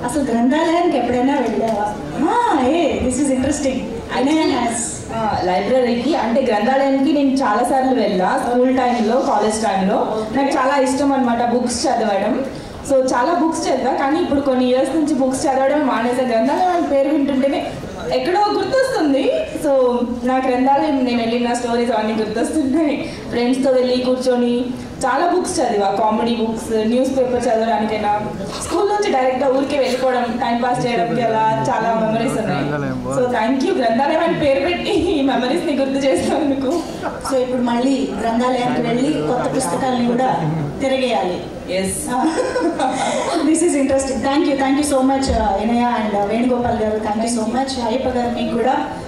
అసలు గ్రంథాలయానికి ఎప్పుడైనా వెళ్ళావా ఏ దిస్ ఇస్ ఇంట్రెస్టింగ్ ఆ, లైబ్రరీకి అంటే గ్రంథాలయానికి నేను చాలా సార్లు వెళ్ళా స్కూల్ టైంలో కాలేజ్ టైంలో నాకు చాలా ఇష్టం అనమాట బుక్స్ చదవడం సో చాలా బుక్స్ చదివా కానీ ఇప్పుడు కొన్ని ఇయర్స్ నుంచి బుక్స్ చదవడం మానేసా గ్రంథాలయం అనే పేరు వింటుంటేనే ఎక్కడో గుర్తొస్తుంది సో నా గ్రంథాలయం నేను వెళ్ళిన స్టోరీస్ అవన్నీ గుర్తొస్తున్నాయి ఫ్రెండ్స్తో వెళ్ళి కూర్చొని చాలా బుక్స్ చదివా కామెడీ బుక్స్ న్యూస్ పేపర్ చదవడానికైనా స్కూల్ నుంచి డైరెక్ట్గా ఊరికే వెళ్ళిపోవడం టైం పాస్ చేయడానికి అలా చాలా మెమరీస్ ఉన్నాయి సో థ్యాంక్ యూ గ్రంథాలయం అని పేరు పెట్టి ఈ మెమరీస్ని గుర్తు చేసినందుకు సో ఇప్పుడు మళ్ళీ గ్రంథాలయానికి వెళ్ళి కొత్త పుస్తకాలను కూడా తిరగేయాలి yes this is interesting thank you thank you so much Inaya and Venugopal garu thank you so much Ayyappa garu మీకు కూడా